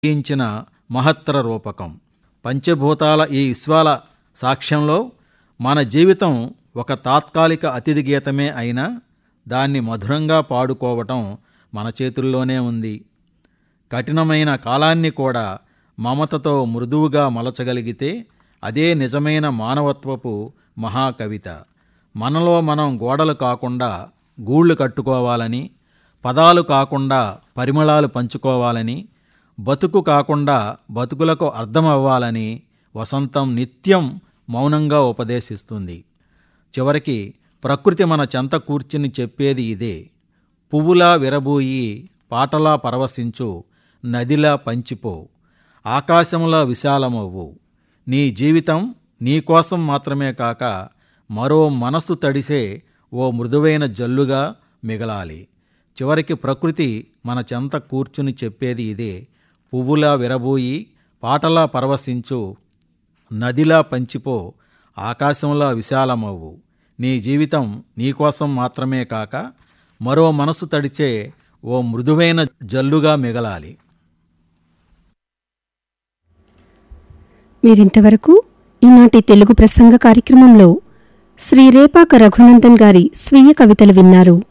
జయించిన మహత్తర రూపకం పంచభూతాల ఈ విశ్వాల సాక్ష్యంలో మన జీవితం ఒక తాత్కాలిక అతిథి గీతమే అయినా దాన్ని మధురంగా పాడుకోవటం మన చేతుల్లోనే ఉంది కఠినమైన కాలాన్ని కూడా మమతతో మృదువుగా మలచగలిగితే అదే నిజమైన మానవత్వపు మహాకవిత మనలో మనం గోడలు కాకుండా గూళ్ళు కట్టుకోవాలని పదాలు కాకుండా పరిమళాలు పంచుకోవాలని బతుకు కాకుండా బతుకులకు అర్థమవ్వాలని వసంతం నిత్యం మౌనంగా ఉపదేశిస్తుంది చివరికి ప్రకృతి మన చెంత కూర్చుని చెప్పేది ఇదే పువ్వులా విరబూయి పాటలా పరవశించు నదిలా పంచిపో ఆకాశంలా విశాలమవ్వు నీ జీవితం నీ కోసం మాత్రమే కాక మరో మనసు తడిసే ఓ మృదువైన జల్లుగా మిగలాలి చివరికి ప్రకృతి మన చెంత కూర్చుని చెప్పేది ఇదే పువ్వులా విరబూయి పాటలా పరవశించు నదిలా పంచిపో ఆకాశంలా విశాలమవ్వు నీ జీవితం నీకోసం మాత్రమే కాక మరో మనసు తడిచే ఓ మృదువైన జల్లుగా మిగలాలి మీరింతవరకు ఈనాటి తెలుగు ప్రసంగ కార్యక్రమంలో శ్రీ రేపాక రఘునందన్ గారి స్వీయ కవితలు విన్నారు